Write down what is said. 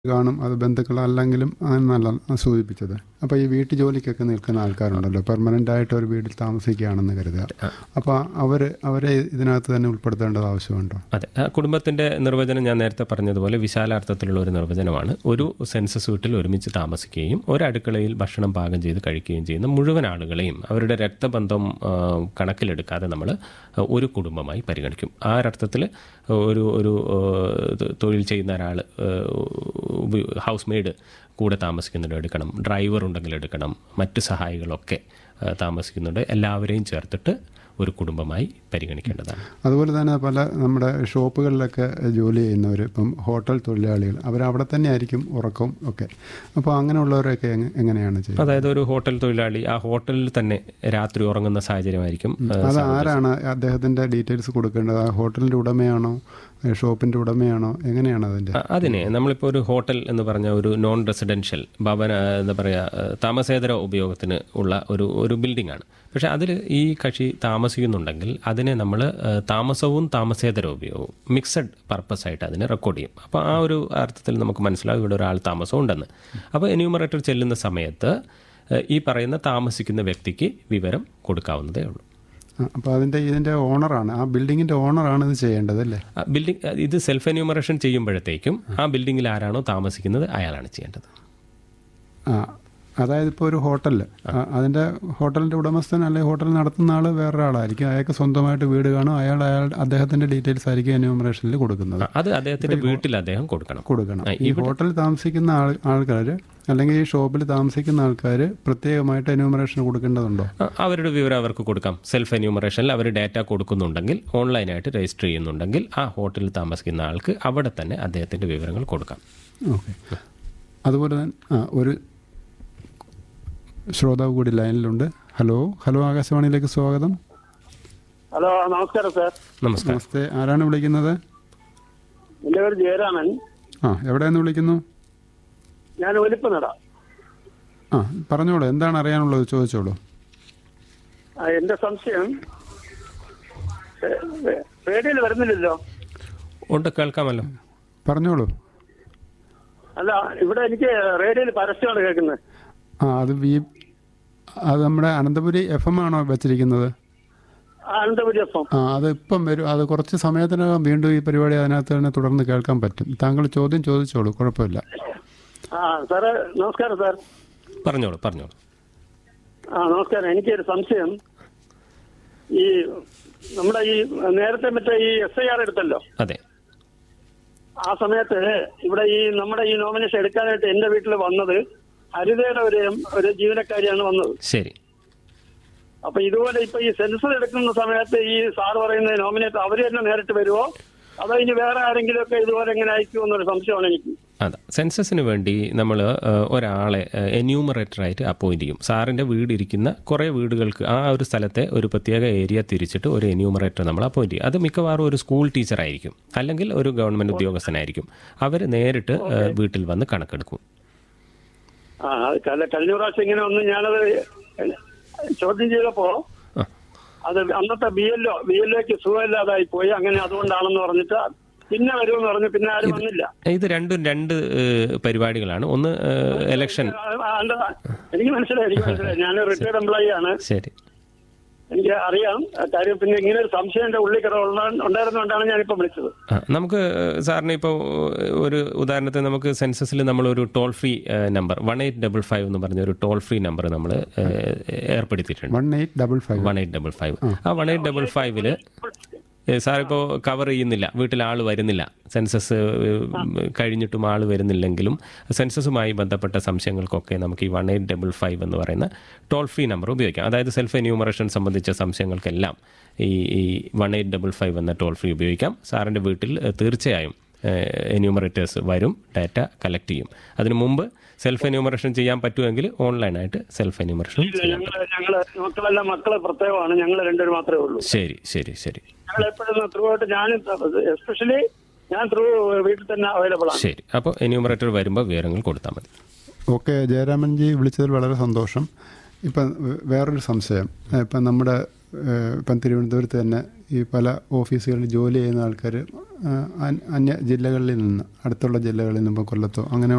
കാണും അത് ബന്ധുക്കളല്ലെങ്കിലും എന്നല്ല സൂചിപ്പിച്ചത് അപ്പോൾ ഈ വീട്ടു ജോലിക്കൊക്കെ നിൽക്കുന്ന ആൾക്കാരുണ്ടല്ലോ പെർമനൻ്റ് ആയിട്ട് ഒരു വീട്ടിൽ താമസിക്കുകയാണെന്ന് കരുതുക അപ്പോൾ അവർ അവരെ ഇതിനകത്ത് തന്നെ ഉൾപ്പെടുത്തേണ്ടത് ആവശ്യമുണ്ടോ അതെ ആ കുടുംബത്തിന്റെ നിർവചനം ഞാൻ നേരത്തെ പറഞ്ഞതുപോലെ വിശാലാർത്ഥത്തിലുള്ള ഒരു നിർവചനമാണ് ഒരു സെൻസസ് വീട്ടിൽ ഒരുമിച്ച് താമസിക്കുകയും ഒരടുക്കളയിൽ ഭക്ഷണം പാകം ചെയ്ത് കഴിക്കുകയും ചെയ്യുന്ന മുഴുവൻ ആളുകളെയും അവരുടെ രക്തബന്ധം ആ, കണക്കിലെടുക്കാതെ നമ്മൾ ഒരു കുടുംബമായി പരിഗണിക്കും ആ ഒരർത്ഥത്തിൽ ഒരു ഒരു ആ, ഇത് തൊഴിൽ ചെയ്യുന്ന ഒരാൾ ഹൗസ് മെയ്ഡ് കൂടെ താമസിക്കുന്നുണ്ട് എടുക്കണം ഡ്രൈവർ ഉണ്ടെങ്കിൽ എടുക്കണം മറ്റ് സഹായികളൊക്കെ ആ, താമസിക്കുന്നുണ്ട് എല്ലാവരെയും ചേർത്തിട്ട് ഒരു കുടുംബമായി പരിഗണിക്കേണ്ടതാണ് അതുപോലെ തന്നെ പല നമ്മുടെ ഷോപ്പുകളിലൊക്കെ ജോലി ചെയ്യുന്നവർ ഇപ്പം ഹോട്ടൽ തൊഴിലാളികൾ അവരവിടെ തന്നെ ആയിരിക്കും ഉറക്കവും ഒക്കെ അപ്പോൾ അങ്ങനെയുള്ളവരൊക്കെ എങ്ങ- എങ്ങനെയാണ് ചെയ്യുന്നത് അതായത് ഒരു ഹോട്ടൽ തൊഴിലാളി ആ ഹോട്ടലിൽ തന്നെ രാത്രി ഉറങ്ങുന്ന സാഹചര്യമായിരിക്കും ഏഹ്, അത് ആരാണ് അദ്ദേഹത്തിൻ്റെ ഡീറ്റെയിൽസ് കൊടുക്കേണ്ടത് ആ ഹോട്ടലിൻ്റെ ഉടമയാണോ ഏ, ഷോപ്പിൻ്റെ ഉടമയാണോ എങ്ങനെയാണ് അതിൻ്റെ അ- അതിനെ നമ്മളിപ്പോൾ ഒരു ഹോട്ടൽ എന്ന് പറഞ്ഞ ഒരു നോൺ റെസിഡൻഷ്യൽ ഭവന എന്താ പറയുക താമസേതര ഉപയോഗത്തിന് ഉള്ള ഒരു ഒരു ബിൽഡിംഗ് ആണ് പക്ഷെ അതിൽ ഈ കക്ഷി താമസിക്കുന്നുണ്ടെങ്കിൽ അതിനെ നമ്മൾ താമസവും താമസേതര ഉപയോഗവും മിക്സഡ് പർപ്പസ് ആയിട്ട് അതിനെ റെക്കോർഡ് ചെയ്യും അപ്പോൾ ആ ഒരു അർത്ഥത്തിൽ നമുക്ക് മനസ്സിലാവും ഇവിടെ ഒരാൾ താമസം ഉണ്ടെന്ന് അപ്പോൾ എന്യൂമറേറ്റർ ചെല്ലുന്ന സമയത്ത് ഏഹ്, ഈ പറയുന്ന താമസിക്കുന്ന വ്യക്തിക്ക് വിവരം കൊടുക്കാവുന്നതേ ഉള്ളൂ അപ്പോൾ അതിൻ്റെ ഇതിൻ്റെ ഓണറാണ് ആ ബിൽഡിങ്ങിൻ്റെ ഓണറാണ് ഇത് ചെയ്യേണ്ടത് അല്ലേ ആ ബിൽഡിംഗ് ഇത് സെൽഫ് എന്യൂമറേഷൻ ചെയ്യുമ്പോഴത്തേക്കും ആ ബിൽഡിങ്ങിൽ ആരാണോ താമസിക്കുന്നത് അയാളാണ് ചെയ്യേണ്ടത് ആ അതായത് ഇപ്പോൾ ഒരു ഹോട്ടലിൽ അതിൻ്റെ ഹോട്ടലിൻ്റെ ഉടമസ്ഥൻ അല്ലെങ്കിൽ ഹോട്ടൽ നടത്തുന്ന ആൾ വേറൊരാളായിരിക്കും അയാൾക്ക് സ്വന്തമായിട്ട് വീട് കാണും അയാൾ അയാൾ അദ്ദേഹത്തിൻ്റെ ഡീറ്റെയിൽസ് ആയിരിക്കും എന്യൂമറേഷനിൽ കൊടുക്കുന്നത് ആ, അത് അദ്ദേഹത്തിന്റെ വീട്ടിൽ അദ്ദേഹം കൊടുക്കണം കൊടുക്കണം ഈ ഹോട്ടലിൽ താമസിക്കുന്ന ആൾ ആൾക്കാർ അല്ലെങ്കിൽ ഈ ഷോപ്പിൽ താമസിക്കുന്ന ആൾക്കാർ പ്രത്യേകമായിട്ട് എന്യൂമറേഷൻ കൊടുക്കേണ്ടതുണ്ടോ ആ, അവരുടെ വിവരം അവർക്ക് കൊടുക്കാം സെൽഫ് എന്യൂമറേഷനിൽ അവർ ഡാറ്റ കൊടുക്കുന്നുണ്ടെങ്കിൽ ഓൺലൈനായിട്ട് രജിസ്റ്റർ ചെയ്യുന്നുണ്ടെങ്കിൽ ആ ഹോട്ടലിൽ താമസിക്കുന്ന ആൾക്ക് അവിടെ തന്നെ അദ്ദേഹത്തിന്റെ വിവരങ്ങൾ കൊടുക്കാം ഓക്കെ അതുപോലെ തന്നെ ആ ഒരു ശ്രോതാവ് കൂടി ലൈനിലുണ്ട് ഹലോ ഹലോ ആകാശവാണിയിലേക്ക് സ്വാഗതം ഹലോ നമസ്കാരം സാർ നമസ്കാരം നമസ്തേ ആരാണ് വിളിക്കുന്നത് എൻ്റെ പേര് ജയരാമൻ ആ എവിടെ നിന്ന് വിളിക്കുന്നു ഞാൻ ഒലിപ്പനട ആ പറഞ്ഞോളൂ എന്താണ് അറിയാനുള്ളത് ചോദിച്ചോളൂ ആ, എൻ്റെ സംശയം റേഡിയോയിൽ വരുന്നില്ലല്ലോ ഉണ്ട് കേൾക്കാമല്ലോ പറഞ്ഞോളൂ അല്ല ഇവിടെ എനിക്ക് റേഡിയോയിൽ പരസ്യമാണ് കേൾക്കുന്നത് ആ അത് വി അത് നമ്മുടെ അനന്തപുരി എഫ് എം ആണോ വെച്ചിരിക്കുന്നത് അനന്തപുരി എഫ് ആ അത് ഇപ്പം വരും അത് കുറച്ച് സമയത്തിനകം വീണ്ടും ഈ പരിപാടി അതിനകത്ത് തന്നെ തുടർന്ന് കേൾക്കാൻ പറ്റും താങ്കൾ ചോദ്യം ചോദിച്ചോളൂ കുഴപ്പമില്ല ആ സാറ് നമസ്കാരം സാർ പറഞ്ഞോളൂ പറഞ്ഞോളൂ ആ നമസ്കാരം എനിക്കൊരു സംശയം ഈ നമ്മുടെ ഈ നേരത്തെ മറ്റേ ഈ എസ് ഐ ആർ എടുത്തല്ലോ അതെ ആ സമയത്ത് ഇവിടെ ഈ നമ്മുടെ ഈ നോമിനേഷൻ എടുക്കാനായിട്ട് എൻ്റെ വീട്ടിൽ വന്നത് ഹരിതയുടെ ഒരു ഒരു ജീവനക്കാരിയാണ് വന്നത് ശരി അപ്പൊ ഇതുപോലെ ഇപ്പൊ ഈ സെൻസസ് എടുക്കുന്ന സമയത്ത് ഈ സാർ പറയുന്ന നോമിനേറ്റ് അവര് തന്നെ നേരിട്ട് വരുമോ അതോ ഇനി വേറെ ആരെങ്കിലും ഒക്കെ ഇതുപോലെ എങ്ങനെ അയക്കുമോ എന്നൊരു സംശയമാണ് എനിക്ക് അതെ സെൻസസിന് വേണ്ടി നമ്മൾ ഒരാളെ എന്യൂമറേറ്ററായിട്ട് അപ്പോയിന്റ് ചെയ്യും സാറിൻ്റെ വീടിരിക്കുന്ന കുറേ വീടുകൾക്ക് ആ ഒരു സ്ഥലത്തെ ഒരു പ്രത്യേക ഏരിയ തിരിച്ചിട്ട് ഒരു എന്യൂമറേറ്റർ നമ്മൾ അപ്പോയിന്റ് ചെയ്യും അത് മിക്കവാറും ഒരു സ്കൂൾ ടീച്ചറായിരിക്കും അല്ലെങ്കിൽ ഒരു ഗവൺമെൻറ് ഉദ്യോഗസ്ഥനായിരിക്കും അവർ നേരിട്ട് ഏഹ്, വീട്ടിൽ വന്ന് കണക്കെടുക്കും ആ അത് കല- കഴിഞ്ഞ പ്രാവശ്യം ഇങ്ങനെ ഒന്ന് ഞാനത് ചോദ്യം ചെയ്തപ്പോ ആ. അത് അന്നത്തെ B L O B L ഒക്ക് സുഖമില്ലാതായി പോയി അങ്ങനെ അതുകൊണ്ടാണെന്ന് പറഞ്ഞിട്ട് പിന്നെ വരുമെന്ന് പറഞ്ഞു പിന്നെ ആരും വന്നില്ല ഇത് രണ്ടും രണ്ട് ഏഹ്, പരിപാടികളാണ് ഒന്ന് എലക്ഷൻ ആ, ആ, അല്ല, എനിക്ക് മനസ്സിലായി എനിക്ക് മനസ്സിലായി ഞാൻ റിട്ടയർഡ് എംപ്ലോയി ആണ് ശരി എനിക്ക് അറിയാം ആ കാര്യം പിന്നെ ഇങ്ങനെ ഒരു സംശയം എന്റെ ഉള്ളിൽ കിട ഉണ്ടായിരുന്നുകൊണ്ടാണ് ഞാനിപ്പോ വിളിച്ചത് ആ, നമുക്ക് സാറിന് ഇപ്പോൾ ഒരു ഉദാഹരണത്തിന് നമുക്ക് സെൻസസിൽ നമ്മളൊരു toll free number one eight double five എന്ന് പറഞ്ഞ ഒരു ടോൾ ഫ്രീ നമ്പർ നമ്മൾ ഏർപ്പെടുത്തിയിട്ടുണ്ട് one eight double five one eight double five ആ വൺ എയ്റ്റ് ഡബിൾ ഫൈവില് സാർ ഇപ്പോൾ കവർ ചെയ്യുന്നില്ല വീട്ടിൽ ആൾ വരുന്നില്ല സെൻസസ് ഏഹ്, കഴിഞ്ഞിട്ടും ആൾ വരുന്നില്ലെങ്കിലും സെൻസസുമായി ബന്ധപ്പെട്ട സംശയങ്ങൾക്കൊക്കെ നമുക്ക് ഈ വൺ എയ്റ്റ് ഡബിൾ ഫൈവ് എന്ന് പറയുന്ന ടോൾ ഫ്രീ നമ്പർ ഉപയോഗിക്കാം അതായത് സെൽഫ് എന്യൂമറേഷൻ സംബന്ധിച്ച സംശയങ്ങൾക്കെല്ലാം ഈ ഈ വൺ എയ്റ്റ് ഡബിൾ ഫൈവ് എന്ന ടോൾ ഫ്രീ ഉപയോഗിക്കാം സാറിൻ്റെ വീട്ടിൽ ഏഹ്, തീർച്ചയായും എന്യൂമറേറ്റേഴ്സ് വരും ഡാറ്റ കളക്ട് ചെയ്യും അതിനു മുമ്പ് സെൽഫ് എന്യൂമറേഷൻ ചെയ്യാൻ പറ്റുമെങ്കിൽ ഓൺലൈനായിട്ട് സെൽഫ് എന്യൂമറേഷൻ ഇല്ല ചെയ്യാം ഞങ്ങള് ഞങ്ങള് മക്കളെല്ലാം മക്കള് പ്രത്യേകമാണ് ഞങ്ങൾ രണ്ടുപേരും മാത്രമേ ഉള്ളൂ ശരി ശരി ശരി ഞങ്ങൾ എപ്പോഴും ത്രൂ ആയിട്ട് ഞാൻ എസ്പെഷ്യലി ഞാൻ ത്രൂ വീട്ടിൽ തന്നെ അവൈലബിൾ ആണ് ശരി അപ്പോൾ എന്യൂമറേറ്റർ വരുമ്പോൾ വിവരങ്ങൾ കൊടുത്താൽ മതി ഓക്കെ ജയരാമൻജി വിളിച്ചതിൽ വളരെ സന്തോഷം ഇപ്പം വേറൊരു സംശയം ഇപ്പം നമ്മുടെ ഏഹ്, ഇപ്പം തിരുവനന്തപുരത്ത് തന്നെ ഈ പല ഓഫീസുകളിൽ ജോലി ചെയ്യുന്ന ആൾക്കാർ അന്യ ജില്ലകളിൽ നിന്ന് അടുത്തുള്ള ജില്ലകളിൽ നിന്ന് ഇപ്പോൾ കൊല്ലത്തോ അങ്ങനെ